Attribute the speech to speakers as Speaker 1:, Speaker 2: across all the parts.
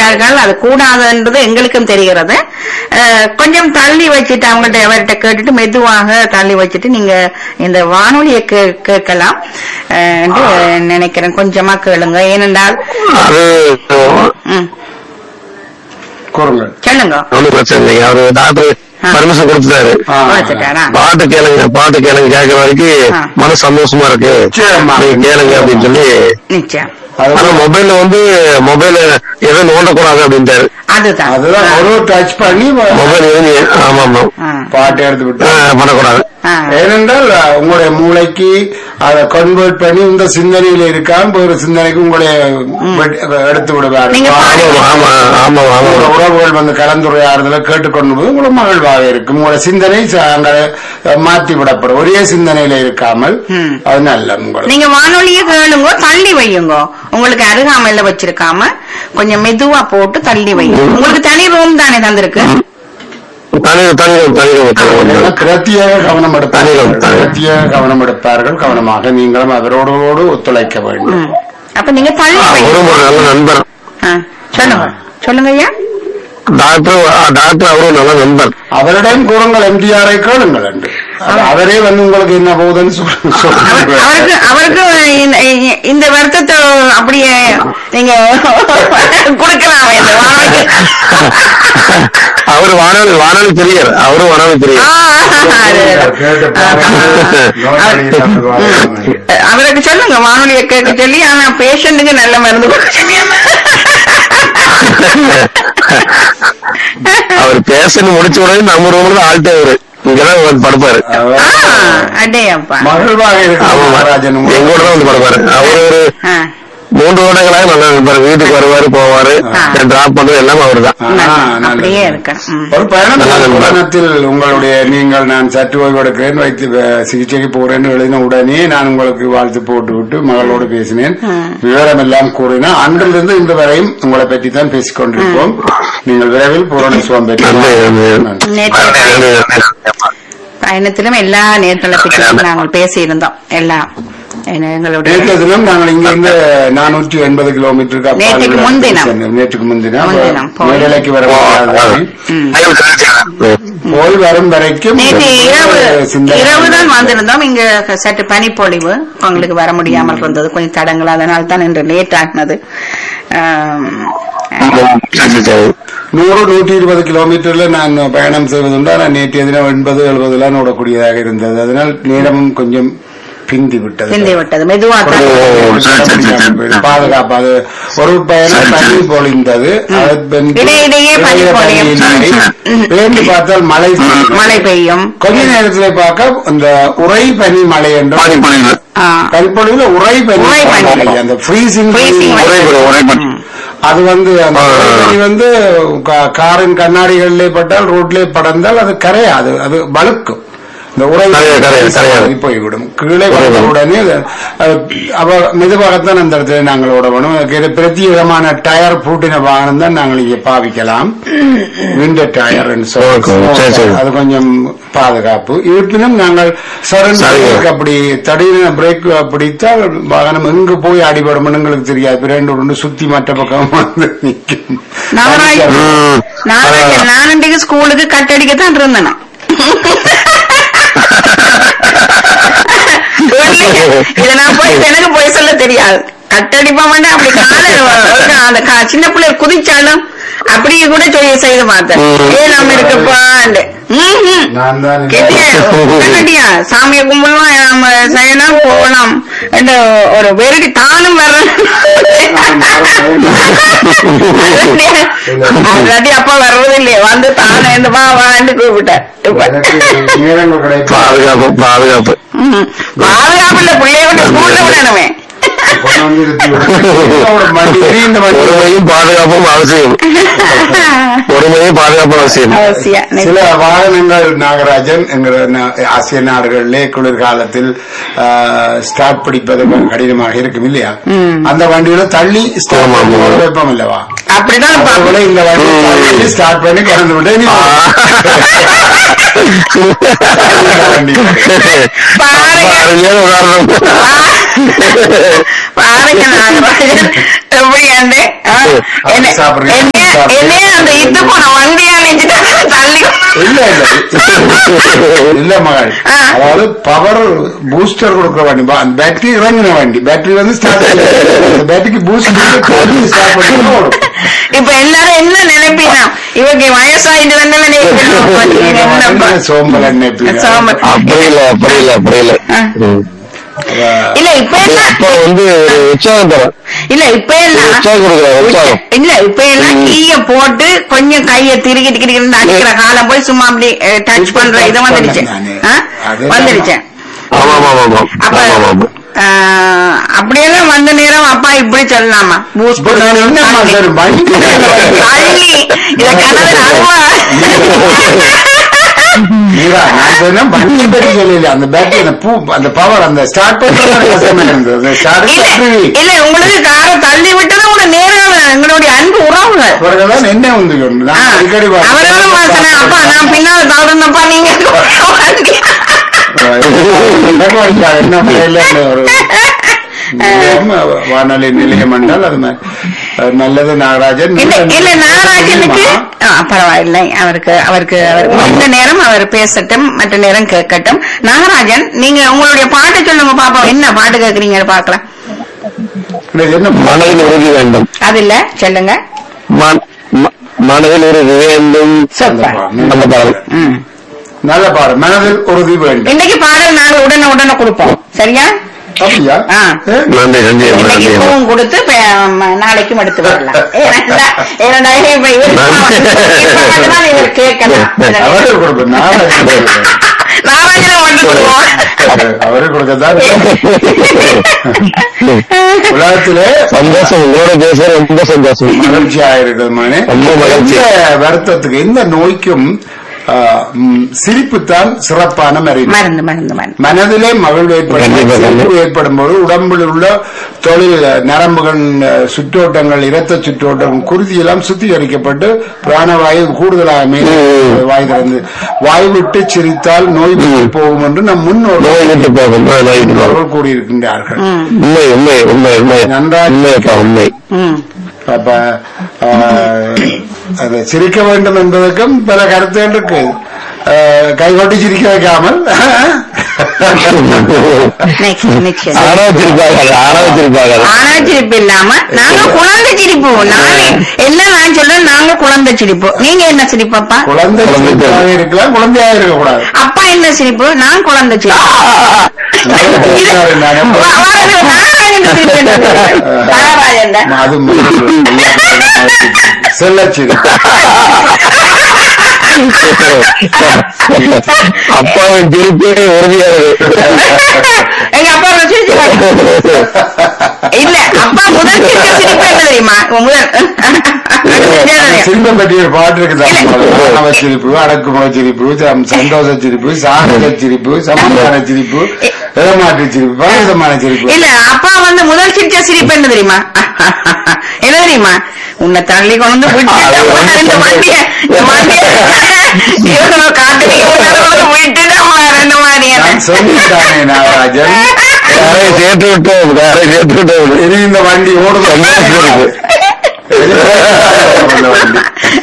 Speaker 1: செய்கிறார்கள் அது கூடாதுன்றது எங்களுக்கும் தெரிகிறது அஹ், கொஞ்சம் தள்ளி வச்சுட்டு அவங்கள்ட்ட அவர்கிட்ட கேட்டுட்டு மெதுவாக தள்ளி வச்சுட்டு நீங்க இந்த வானொலியை கே- கேட்கலாம் அஹ், என்று நினைக்கிறேன் கொஞ்சமா கேளுங்க ஏனென்றால்
Speaker 2: அது
Speaker 1: ம்,
Speaker 3: கூறுங்கள்
Speaker 1: சொல்லுங்க
Speaker 2: ஒண்ணும் பிரச்சனை இல்லைங்க அவரு டாக்டர்
Speaker 1: ஆ.
Speaker 2: பர்மிஷன் கொடுத்துட்டாரு
Speaker 3: ஆ.
Speaker 1: கொடுத்துட்டாரா
Speaker 2: பாட்டு கேளுங்க பாட்டு கேளுங்க கேட்கற வரைக்கும்
Speaker 1: ஆ.
Speaker 2: மன சந்தோஷமா இருக்கு
Speaker 3: சரிம்மா.
Speaker 2: நீங்க கேளுங்க அப்படின்னு சொல்லி
Speaker 1: நிச்சயம்
Speaker 3: அது-
Speaker 2: ஆனா மொபைல்ல வந்து மொபைல் எதுவும் நோண்டக்கூடாது அப்படின்ட்டாரு
Speaker 1: அதுதான்
Speaker 3: அதுதான் ஒரு டச் பண்ணி
Speaker 2: மொபைல் எதுவும் ஆமா ஆமா
Speaker 1: ஆ.
Speaker 3: பாட்டு எடுத்து விட்டு
Speaker 2: ஆ, பண்ணக்கூடாது
Speaker 1: ஆ.
Speaker 3: ஏனென்றால் அஹ், உங்களுடைய மூளைக்கு அதை கன்வெர்ட் பண்ணி இந்த சிந்தனையில இருக்காம வேறு சிந்தனைக்கு உங்களை வெட்- எடுத்து விடுவார்
Speaker 1: நீங்க பாருங்க.
Speaker 2: ஆமா ஆமா ஆமா
Speaker 3: உங்களோட
Speaker 2: ஆமா
Speaker 3: உறவுகள் வந்து கலந்துரையாடுதல கேட்டுக்கொண்டு போது உங்களுக்கு மகிழ்வாக இருக்கும் உங்களோட சிந்தனை ச- அங்க அஹ், மாற்றி விடப்படும் ஒரே சிந்தனையில இருக்காமல்
Speaker 1: ம்.
Speaker 3: அது நல்ல உங்களுக்கு
Speaker 1: நீங்க வானொலியை கேளுங்க தள்ளி வையுங்க உங்களுக்கு அருகாமையில வச்சிருக்காம கொஞ்சம் மெதுவா போட்டு தள்ளி வைங்க உங்களுக்கு தனி ரூம் தானே தந்திருக்கு
Speaker 2: தனி தனி தனி
Speaker 3: எல்லாம் பிரத்யேக கவனம் எடுப்பார்கள்
Speaker 2: தனிகள், தனிகள்.
Speaker 3: பிரத்யேக கவனம் எடுப்பார்கள் கவனமாக நீங்களும் அவரோடு ஒத்துழைக்க வேண்டும்
Speaker 1: ம். அப்ப நீங்க தள்ளி
Speaker 2: ஒரு
Speaker 1: வைங்க
Speaker 2: ஒரு நல்ல நண்பர்
Speaker 1: ஆ, சொல்லுங்க சொல்லுங்க ஐயா
Speaker 2: டாக்டர் ஆ, டாக்டர் அவரும் நல்ல நண்பர்
Speaker 3: அவரிடம் கூறுங்கள் எம்டிஆரை கேளுங்கள் என்று அது அவரே வந்து உங்களுக்கு என்ன போகுதுன்னு சொல்லு-
Speaker 1: அவர்-
Speaker 3: சொல்லுங்க.
Speaker 1: அவருக்கு அவருக்கு இந்த- இந்த- இந்த வருத்தத்தை அப்படியே நீங்க கொடுக்கலாம் இந்த வானொலிக்கு.
Speaker 2: அவர் வானொலி வானொலி பிரியர் அவரும் வானொலி
Speaker 1: ஆ,
Speaker 2: பிரியர்
Speaker 1: அது-
Speaker 3: கேட்டு பாருங்க. நோயாளி தந்துடுவாங்க.
Speaker 1: அவருக்கு சொல்லுங்க வானொலியை கேட்க சொல்லி ஆனா பேஷண்ட்டுக்கு நல்ல மருந்து கொடுக்க சொல்லி
Speaker 2: அவர் பேசணும் முடிச்ச உடனே நம்ம ரூம்ல தான் ஆள்கிட்ட அவரு இங்கதான் வந்து படுப்பாரு
Speaker 1: ஆ, அடே அப்பா
Speaker 3: மகிழ்வாக இருக்கு
Speaker 2: ஆமா
Speaker 3: மகாராஜன்
Speaker 2: எங்க கூட தான் வந்து படுப்பாரு அவரு ஒரு
Speaker 1: ஆ,
Speaker 2: மூன்று வருடங்களாக நல்லா நண்பர் வீட்டுக்கு வருவாரு போவாரு
Speaker 1: ஆ.
Speaker 2: டிராப் பண்றது எல்லாம் அவர்தான்
Speaker 3: ஆ,
Speaker 1: நல்ல-
Speaker 3: நல்லது.
Speaker 1: அப்படியே இருக்கணும் ம்.
Speaker 3: ஒரு பயணம்
Speaker 2: நல்லா நண்பர்.
Speaker 3: பயணத்தில் உங்களுடைய நீங்கள் நான் சற்று ஓய்வு எடுக்கிறேன் வைத்து அஹ், சிகிச்சைக்கு போறேன்னு எழுதின உடனே நான் உங்களுக்கு வாழ்த்து போட்டு விட்டு மகளோடு பேசினேன் விவரம் எல்லாம் கூறினேன் அன்றிலிருந்து இன்று வரையும் உங்களை பற்றி தான் பேசிக் கொண்டிருப்போம் நீங்கள் விரைவில் பூரண சுகம் பெற்று
Speaker 2: நன்றி, நன்றி.
Speaker 3: நன்றி.
Speaker 1: நேற்று பயணத்திலும் எல்லா நேர்களை பற்றியும் நாங்கள் பேசியிருந்தோம் எல்லாம் என்ன, எங்களுடைய
Speaker 3: நேற்று தினம் நாங்கள் இங்கிருந்து நானூற்றி எண்பது கிலோமீட்டருக்கு அப்பால்
Speaker 1: நேற்றுக்கு
Speaker 3: உள்ள
Speaker 1: முன்தினம்.
Speaker 3: சென்றோம். நேற்றுக்கு முன்தினம்
Speaker 1: முன்தினம் போய்.
Speaker 3: மேடலைக்கு வர முடியாது.
Speaker 1: ம்.
Speaker 3: போய் வரும் வரைக்கும்
Speaker 1: நேற்று இரவு
Speaker 3: சிந்தனை
Speaker 1: இரவு தான் வந்திருந்தோம் இங்க சற்று பனிப்பொழிவு உங்களுக்கு வர முடியாமல் இருந்தது கொஞ்சம் தடங்கள் அதனால தான் இன்று லேட் ஆகினது ஆம்,
Speaker 3: நூறு நூற்றி இருபது கிலோமீட்டர்ல நான் பயணம் செய்வதுண்டு ஆனால் நேற்றைய தினம் எண்பது எழுபதுலாம் ஓடக்கூடியதாக இருந்தது அதனால் நேரமும் கொஞ்சம் பிந்தி விட்டது
Speaker 1: பிந்தி விட்டது மெதுவா தான்
Speaker 3: பாதுகாப்பு அது ஒரு பயணம் பனி பொழிந்தது அது பின்
Speaker 1: இடையிடையே பனி பொழியும்.
Speaker 3: இல்லை. வேண்டி பார்த்தால் மழை பெய்யும்.
Speaker 1: மழை பெய்யும்
Speaker 3: கொஞ்ச நேரத்தில் பார்க்க இந்த உறை பனி மழை என்று
Speaker 1: ஆ,
Speaker 3: பனிப்பொழிவுல உறை பனி
Speaker 1: உறை பனி.
Speaker 3: மழை அந்த ஃப்ரீசிங்
Speaker 1: Freezing மழை.
Speaker 3: அது வந்து அந்த
Speaker 2: ஆ.
Speaker 3: உறை பனி வந்து கா- காரின் கண்ணாடிகளிலே பட்டால் ரோட்லே படர்ந்தால் அது கரையாது அது வழுக்கும் இந்த உறை
Speaker 2: கரையாது, கரையாது, கரையாது.
Speaker 3: போய்விடும் கீழே வந்த உடனே அது- அது அப்ப மெதுவாகத்தான் அந்த இடத்துல நாங்கள் ஓடணும் அதுக்கு இது பிரத்யேகமான டயர் பூட்டின வாகனம் தான் நாங்கள் இங்கே பாவிக்கலாம் விண்டர் டயர்
Speaker 2: ஓகே, சரி, சரி.
Speaker 3: அது கொஞ்சம் பாதுகாப்பு இருப்பினும் நாங்கள் சரண்
Speaker 2: சரி.
Speaker 3: பிரேக் அப்படி தடியின பிரேக் பிடித்தால் வாகனம் எங்கு போய் அடிபடும் எங்களுக்கு தெரியாது பிரண்டு உருண்டு சுத்தி மற்ற பக்கம் வந்து நிற்கும்
Speaker 1: நாகராஜ்
Speaker 2: ம்.
Speaker 1: நாகராஜ் நான் இன்றைக்கு ஸ்கூலுக்கு கட்டடிக்கத்தான் இருந்தேன் இத நான் போய் எனக்கு போய் சொல்ல தெரியாது கட்டடிப்பா மாட்டேன் அப்படி கால அந்த கா- சின்ன பிள்ளை குதிச்சாலும் அப்படியே கூட சொல்லி செய்து பார்த்தேன்
Speaker 2: ம்.
Speaker 1: ஏ நம்ம இருக்கப்பாண்டு ம்ஹும்.
Speaker 3: நான் தான்
Speaker 1: கெட்டியா, கட்டியா சாமியை கும்பிடலாம் நம்ம செய்யலாம் போகலாம் என்று ஒரு வெறுடி தானும் வர்றேன் அல்லாட்டி அப்பா வர்றது இல்லையே வந்து தானே இந்த வா வான்னு கூப்பிட்டேன் இப்ப.
Speaker 3: எனக்கு நேரங்கள் கிடைக்கும்
Speaker 2: பாதுகாப்பு பாதுகாப்பு
Speaker 1: ம். பாதுகாப்பு இல்ல பிள்ளைய விட்டு ஸ்கூல்ல விடணுமே
Speaker 3: கொண்டு வந்து நிறுத்தி விடும். ஒரு வண்டி இந்த வண்டி
Speaker 2: பொறுமையும் பாதுகாப்பும் அவசியம் பொறுமையும் பாதுகாப்பும் அவசியம்
Speaker 1: அவசியம்
Speaker 3: சில வாகனங்கள் நாகராஜன் என்கிற நா- ஆசிய நாடுகளிலே குளிர்காலத்தில் ஸ்டார்ட் பிடிப்பது கடினமாக இருக்கும் இல்லையா அந்த வண்டியில தள்ளி ஸ்டார்ட்
Speaker 2: ஆமா, ஆமா.
Speaker 3: பண்ணி வைப்போம் இல்லவா
Speaker 1: அப்படிதான்
Speaker 3: அதுபோல
Speaker 1: பாப்போம்.
Speaker 3: இந்த வண்டி தள்ளி ஸ்டார்ட் பண்ணி கலந்து விட்டு நீ வண்டி
Speaker 1: பாருங்க
Speaker 2: அருமையான உதாரணம்
Speaker 1: பாருங்க நாகராஜன் எப்படியாண்டு ஆ, என்ன
Speaker 3: சாப்பிடுறீங்க,
Speaker 1: என்ன-
Speaker 3: சாப்பிடுறீங்க.
Speaker 1: என்னைய அந்த இது போன வண்டியா நினைச்சிட்டு தள்ளி
Speaker 3: இல்ல இல்ல இல்ல மகள்
Speaker 1: ஆ.
Speaker 3: அதாவது பவர் பூஸ்டர் கொடுக்குற வண்டி பா- அந்த பேட்டரி இறங்கின வண்டி பேட்டரி வந்து ஸ்டார்ட் அந்த பேட்டரிக்கு பூஸ்ட் ஸ்டார்ட் பண்ணி ஓடும்
Speaker 1: இப்ப எல்லாரும் என்ன நினைப்பீங்க இவங்க வயசாயிட்டு வந்தவன் என்னப்பா
Speaker 3: சோம்பல் என்ன
Speaker 1: சோம்பல்.
Speaker 2: அப்படி இல்ல அப்படி இல்ல அப்படி இல்ல
Speaker 1: ஆ.
Speaker 2: ம்.
Speaker 1: இல்ல இப்ப எல்லாம்
Speaker 2: அப்பா வந்து ஒரு உற்சாகம் தரேன்
Speaker 1: இல்ல இப்ப எல்லாம்
Speaker 2: உற்சாகம் கொடுக்குறேன் உற்சாகம்
Speaker 1: இல்ல இப்ப எல்லாம் கீய போட்டு கொஞ்சம் கைய திருகிட்டு கிரிக்கிட்டு அடிக்கிற காலம் போய் சும்மா அப்படி டச்
Speaker 3: இப்ப
Speaker 1: பண்ற இது
Speaker 3: touch
Speaker 1: வந்துடுச்சு
Speaker 3: பண்ணேன் நானு.
Speaker 1: ஆ?
Speaker 3: அதெல்லாம்
Speaker 1: வந்துடுச்சு
Speaker 2: ஆமா ஆமா ஆமா
Speaker 1: அப்ப
Speaker 2: ஆமா ஆமா
Speaker 1: ஆ, அப்படியெல்லாம் வந்த நேரம் அப்பா இப்படி சொல்லலாமா பூஸ்ட்
Speaker 3: இப்ப நான் என்னம்மா சார் வண்டி
Speaker 1: தள்ளி இத கனவு அருவா
Speaker 3: மீரா நான் சொன்னேன் வண்டி பற்றி சொல்லல அந்த பேட்டரி அந்த பூ அந்த பவர் அந்த ஸ்டார்ட் பண்றது கஷ்டமா இருந்தது அந்த ஸ்டார்ட்
Speaker 1: இல்ல இல்ல உங்களுக்கு காரை தள்ளி விட்டது உங்க நேரம் எங்களுடைய அன்பு உறவுகள்
Speaker 3: பிறகுதான் என்ன வந்து கொண்டு
Speaker 1: ஆ,
Speaker 3: நான் அடிக்கடி வா-
Speaker 1: அவர்களும் வாசனை அப்பா நான் பின்னால் தவறுனப்பா நீங்க
Speaker 3: எனக்கு வந்து என்ன முறையில ஒரு நிலையம், வானொலி நிலையம் என்றால் அது ம- அது நல்லது நாகராஜன்
Speaker 1: இல்ல இல்ல நாகராஜனுக்கு ஆ, பரவாயில்லை அவருக்கு அவருக்கு அவருக்கு மற்ற நேரம் அவர் பேசட்டும் மற்ற நேரம் கேட்கட்டும் நாகராஜன் நீங்க உங்களுடைய பாட்டு சொல்லுங்க பாப்பா என்ன பாட்டு கேக்குறீங்க பாக்கலாம்
Speaker 3: இல்ல, என்ன
Speaker 2: மனதில் உறுதி வேண்டும்
Speaker 1: அது இல்ல சொல்லுங்க
Speaker 2: மன- ம- மனதில் உறுதி வேண்டும்
Speaker 1: சூப்பர்
Speaker 2: அந்த பாடல்
Speaker 1: ம்.
Speaker 3: நல்ல பாடம் மனதில் உறுதி வேண்டும்
Speaker 1: இன்னைக்கு பாடல் நாங்க உடனே உடனே கொடுப்போம் சரியா
Speaker 3: அப்படியா
Speaker 1: ஆ.
Speaker 3: ஏ?
Speaker 2: நன்றி நன்றி
Speaker 1: இன்னைக்கு
Speaker 2: நன்றி
Speaker 1: இப்பவும் கொடுத்து இப்ப, ம, நாளைக்கும் எடுத்து வரலாம் ஏன்னா, ஏன்னா, இப்ப இவர் இப்ப மட்டும்தான் இவர் கேட்கலாம்
Speaker 3: அவரே கொடுப்பேன் நாகராஜன் கொடுப்பேன்.
Speaker 1: நாராயணன் மட்டும் கொடுப்போம்
Speaker 3: அவரு- அவரே கொடுக்கத்தான் உலகத்திலே
Speaker 2: சந்தோஷம் உங்களோட பேச ரொம்ப சந்தோஷம்
Speaker 3: மகிழ்ச்சியா இருக்குது மகனே
Speaker 2: ரொம்ப மகிழ்ச்சி.
Speaker 3: இந்த வருத்தத்துக்கு இந்த நோய்க்கும் ஆ, ம், சிரிப்புத்தான் சிறப்பான மருந்து
Speaker 1: மருந்து மருந்து மருந்து
Speaker 3: மனதிலே மகிழ்வு ஏற்படும்
Speaker 2: கண்டிப்பா,
Speaker 3: சிரிப்பு
Speaker 2: கண்டிப்பா.
Speaker 3: ஏற்படும் போது உடம்பில் உள்ள தொழில் நரம்புகள் அஹ், சுற்றோட்டங்கள் இரத்த சுற்றோட்டம் குருதி எல்லாம் சுத்திகரிக்கப்பட்டு பிராணவாயு கூடுதலாக மேலே
Speaker 2: ம்.
Speaker 3: வாய் திறந்து வாய் விட்டு சிரித்தால் நோய் விட்டு போகும் என்று நம் முன்னோர்கள்
Speaker 2: நோய் விட்டு போகும் ஆ, நோய் விட்டு போகும்
Speaker 3: அவர்கள் கூறியிருக்கின்றார்கள்
Speaker 2: உண்மை உண்மை உண்மை உண்மை
Speaker 3: நன்றாக
Speaker 2: உண்மையப்பா உண்மை
Speaker 1: ம்.
Speaker 3: அப்ப ஆஹ், அது சிரிக்க வேண்டும் என்பதற்கும் பல கருத்துகள் இருக்கு ஆஹ், கைகொட்டி சிரிக்க வைக்காமல்
Speaker 1: நிச்சயம் நிச்சயம்
Speaker 2: ஆராய்ச்சிருப்பாங்க ஆராய்ச்சிருப்பாங்க
Speaker 1: ஆனா சிரிப்பு இல்லாம நாங்க குழந்தை சிரிப்பு நாங்க எல்லாம் நான் சொல்றேன் நாங்க குழந்தை சிரிப்பு நீங்க என்ன சிரிப்பப்பா
Speaker 3: குழந்தை சிரிப்பாக இருக்கலாம் குழந்தையாக இருக்கக்கூடாது
Speaker 1: அப்பா என்ன சிரிப்பு நான் குழந்தை சிரிப்பு
Speaker 3: நானே
Speaker 1: வா- வாருங்க, நாராயணன் சிரிப்பு என்ன சிரிப்பு? நாராயணன்
Speaker 3: அது செல்லச்சிரி
Speaker 2: அப்பாவின் திருப்பி உறுதியானது
Speaker 1: எங்க அப்பா ஒரு சிரிச்சு காட்டு. இல்ல அப்பா முதல் சிரிக்க சிரிப்பு என்ன தெரியுமா முதல்
Speaker 3: சிரிப்பை பற்றி ஒரு பாட்டு இருக்குது மாணவ சிரிப்பு அடக்குமுக சிரிப்பு சம்- சந்தோஷ சிரிப்பு சாகச சிரிப்பு சமாதான சிரிப்பு ஏமாற்று சிரிப்பு பல விதமான சிரிப்பு
Speaker 1: இல்ல அப்பா வந்து முதல் சிரிச்ச சிரிப்பு என்ன தெரியுமா என்ன தெரியுமா உன்னை தள்ளி கொண்டு விட்டு இந்த வண்டிய இந்த வண்டிய இவங்க காட்டுறீங்க விட்டுட்டு ரெண்டு மாதிரி
Speaker 3: நான் சொல்லிட்டானே நாகராஜன்
Speaker 2: யாரை சேர்த்து விட்டோம் யாரை சேர்த்து விட்டோம்
Speaker 3: இனி இந்த வண்டி ஓடுது இந்த வண்டி.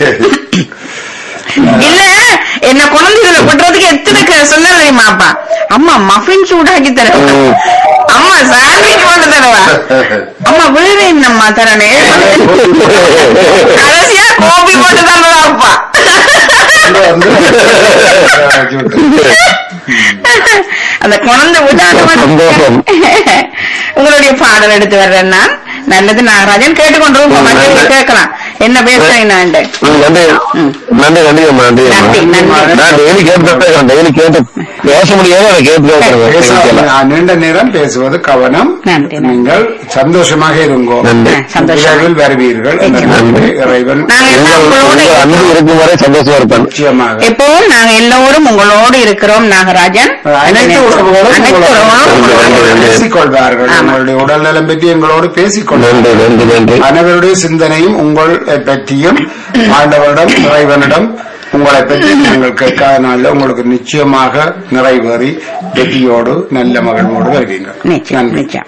Speaker 1: இல்ல என்ன குழந்தை இதுல விடுறதுக்கு எத்தனை க- சொன்ன தெரியுமா அப்பா அம்மா மஃபின் சூடாக்கி தரவா
Speaker 2: ம்.
Speaker 1: அம்மா சாண்ட்விச் போட்டு தரவா அம்மா வேற என்னம்மா தரணே கடைசியா கோபி போட்டு தரவா அப்பா
Speaker 3: இங்க வந்து ஆக்கி விட்டு.
Speaker 1: அந்த குழந்தை விடாத
Speaker 2: சந்தோஷம்.
Speaker 1: உங்களுடைய பாடல் எடுத்து வர்றேன் நான் நல்லது நாகராஜன் கேட்டுக்கொண்டிருக்கோம் மற்றவங்க கேட்கலாம் என்ன பேசுறேன் நான்
Speaker 2: ம், நன்றி நன்றி நன்றி அம்மா நன்றி அம்மா
Speaker 1: நன்றி, நன்றி.
Speaker 2: நான் டெய்லி கேட்டு டெய்லி கேட்டு பேச முடியாது அதை கேட்டு
Speaker 3: பேச- நான் நீண்ட நேரம் பேசுவது கவனம்
Speaker 1: நன்றி, நன்றி.
Speaker 3: நீங்கள் சந்தோஷமாக இருங்கோ
Speaker 2: நன்றி
Speaker 1: சந்தோஷம்.
Speaker 3: விரைவில் வருவீர்கள் என்ற
Speaker 1: நிச்சயம்.
Speaker 3: நன்றி இறைவன்
Speaker 1: நாங்க எல்லாம்
Speaker 2: உங்கள்
Speaker 1: உங்களோட
Speaker 2: உங்கள் அன்பு இருக்கும் வரை சந்தோஷமா இருப்பேன்
Speaker 3: நிச்சயமாக
Speaker 1: எப்பவும் நாங்க எல்லோரும் உங்களோடு இருக்கிறோம் நாகராஜன்
Speaker 3: அனைத்து உறவுகளும்
Speaker 1: அனைத்து
Speaker 3: உங்களோடு
Speaker 1: உறவுகளும்
Speaker 2: நன்றி,
Speaker 1: உங்களோடு
Speaker 2: நன்றி.
Speaker 3: பேசிக்கொள்வார்கள்
Speaker 1: ஆமா.
Speaker 3: உங்களுடைய உடல்நலம் பற்றி எங்களோடு பேசிக்கொள்வார்கள்
Speaker 2: நன்றி நன்றி நன்றி
Speaker 3: அனைவருடைய சிந்தனையும் உங்களை பற்றியும் ஆண்டவரிடம் இறைவனிடம் உங்களை பற்றி நாங்கள் கேட்காத நாள்ல உங்களுக்கு நிச்சயமாக நிறைவேறி வெற்றியோடு நல்ல மகிழ்வோடு வருவீங்க
Speaker 1: நிச்சயம்
Speaker 3: நன்றி
Speaker 1: நிச்சயம்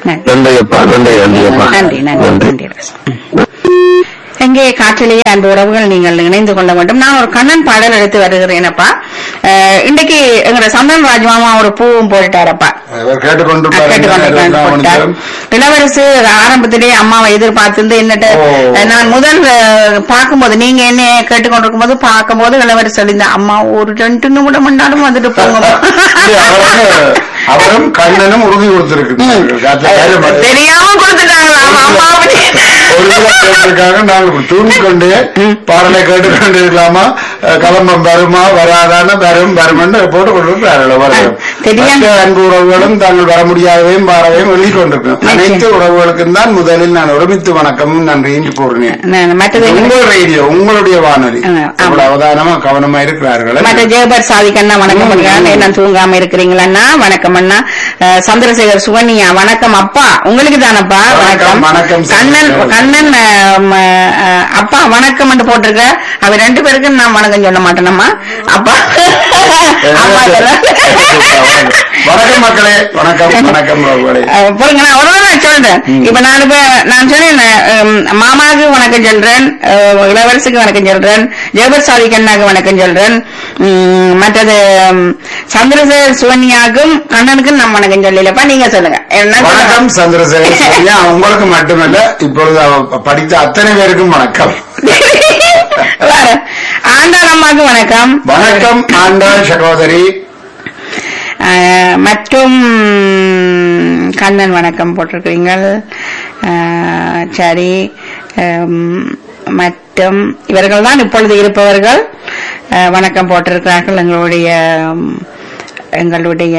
Speaker 1: நன்றி
Speaker 2: நன்றி அப்பா நன்றி நன்றி அப்பா
Speaker 1: நன்றி நன்றி நன்றி ராசா. எங்கே காற்றிலேயே அன்பு உறவுகள் நீங்கள் இணைந்து கொள்ள வேண்டும் நான் ஒரு கண்ணன் பாடல் எடுத்து வருகிறேனப்பா அஹ், இன்றைக்கு எங்களோட சந்தன் ராஜ் மாமா ஒரு பூவும் போட்டுட்டாரப்பா
Speaker 3: அவர் கேட்டுக்கொண்டு
Speaker 1: கேட்டுக்கொண்டிருக்கிறார் போட்டார். இளவரசு ஆரம்பத்திலே அம்மாவை எதிர்பார்த்திருந்து என்னட்ட
Speaker 3: ஓ.
Speaker 1: நான் முதல் அஹ், பார்க்கும்போது நீங்க என்ன கேட்டுக்கொண்டிருக்கும் போது பார்க்கும்போது இளவரசு சொல்லியிருந்த அம்மா ஒரு ரெண்டு நிமிடம் மண்டாலும் வந்துட்டு போங்க
Speaker 3: அவரும் கண்ணனும் உறுதி கொடுத்திருக்கிறார்கள்
Speaker 1: தெரியாம கொடுத்துட்டாங்களா அம்மாவை
Speaker 3: ஒரு கேட்டிருக்காங்க நாங்கள் தூங்கிக் கொண்டு பாடலை கேட்டுக்கொண்டு இருக்கலாமா அஹ் கலம்பம் வருமா வராதான வரும் வருமென்று போட்டு கொண்டிருக்கிறார்கள் வரும்
Speaker 1: தெரியாம-
Speaker 3: மற்ற அன்பு உறவுகளும் தாங்கள் வர முடியாதவையும் பாரவையும் எழுதிக் கொண்டிருக்கிறோம்
Speaker 1: நிச்சயம்.
Speaker 3: அனைத்து உறவுகளுக்கும் தான் முதலில் நான் ஒருமித்து வணக்கமும் நன்றியும் கூறினேன்
Speaker 1: நான் மற்றது எங்க-
Speaker 3: உங்கள் ரேடியோ உங்களுடைய வானொலி
Speaker 1: ஆ, ஆமா.
Speaker 3: அவ்வளவு அவதானமா கவனமா இருக்கிறார்கள்
Speaker 1: மற்ற ஜெயபர் சாதிக்கண்ணா வணக்கம்
Speaker 3: ம்,
Speaker 1: பண்ணுங்க
Speaker 3: ம்.
Speaker 1: என்ன தூங்காம இருக்கிறீங்களா வணக்கம் அண்ணா அஹ், சந்திரசேகர் சுவன்யா வணக்கம் அப்பா உங்களுக்கு தானப்பா
Speaker 3: வணக்கம், வணக்கம்,
Speaker 1: கண்ணன்
Speaker 3: சந்திரசேகர்.
Speaker 1: கண்ணன் அஹ், ம, அஹ், அப்பா வணக்கம் போட்டிருக்க அவ ரெண்டு பேருக்கும் நான் வணக்கம் சொல்ல மாட்டேனம்மா அப்பா அம்மா சொல்ல-
Speaker 3: வணக்கம் மக்களே வணக்கம் வணக்கம் உறவுகளே
Speaker 1: அஹ் பாருங்க நான் ஒரு தடவை சொல்றேன் இப்ப நான் இப்ப நான் சொன்னேன் ஹம், மாமாவுக்கு வணக்கம் சொல்றேன் அஹ், இளவரசுக்கு வணக்கம் சொல்றேன் ஜெயபர் சாதி கண்ணாக்கு வணக்கம் சொல்றேன் உம், மற்றது ஹம், சந்திரசேகர் சுவன்யாக்கும் கண்ணனுக்கும் நான் வணக்கம் சொல்லலப்பா நீங்க சொல்லுங்க என்ன சொல்லுங்க?
Speaker 3: வணக்கம் சந்திரசேகர் சோனியா உங்களுக்கு மட்டுமல்ல இப்பொழுது அவ படித்த அத்தனை பேருக்கும் வணக்கம்
Speaker 1: வேற. ஆண்டாள் அம்மாக்கு வணக்கம்
Speaker 3: வணக்கம் ஆண்டாள் சகோதரி
Speaker 1: அஹ், மற்றும் கண்ணன் வணக்கம் போட்டிருக்கிறீங்கள் அஹ், சரி ஹம், மற்றும் இவர்கள் தான் இப்பொழுது இருப்பவர்கள் அஹ், வணக்கம் போட்டிருக்கிறார்கள் எங்களுடைய ஹம், எங்களுடைய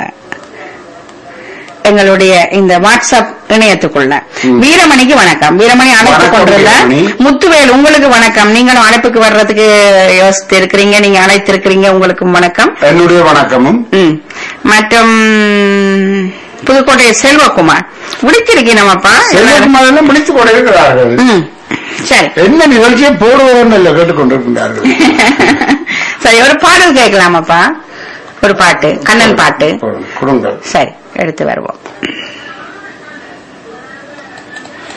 Speaker 1: எங்களுடைய இந்த வாட்ஸ்அப் இணையத்துக்குள்ள வீரமணிக்கு வணக்கம் வீரமணி அழைப்பு
Speaker 3: வணக்கம்,
Speaker 1: கொண்டிருந்த
Speaker 3: வீரமணி.
Speaker 1: முத்துவேல் உங்களுக்கு வணக்கம் நீங்களும் அழைப்புக்கு வர்றதுக்கு யோசித்து இருக்கிறீங்க நீங்க அழைத்திருக்கிறீங்க உங்களுக்கும் வணக்கம்
Speaker 3: என்னுடைய வணக்கமும்
Speaker 1: ம். மற்றும் புதுக்கோட்டை செல்வகுமார் முடிச்சிருக்கீங்கம்மாப்பா
Speaker 3: செல்வகுமார் எல்லாம் பிடித்துக் கொண்டிருக்கிறார்கள்
Speaker 1: ம். சரி
Speaker 3: என்ன நிகழ்ச்சியை போடுவதும் இல்லை கேட்டுக்கொண்டிருக்கின்றார்கள்
Speaker 1: சரி ஒரு பாடல் கேட்கலாமாப்பா ஒரு பாட்டு கண்ணன் பாட்டு
Speaker 3: கொடுங்கள்
Speaker 1: சரி எடுத்து வருவோம்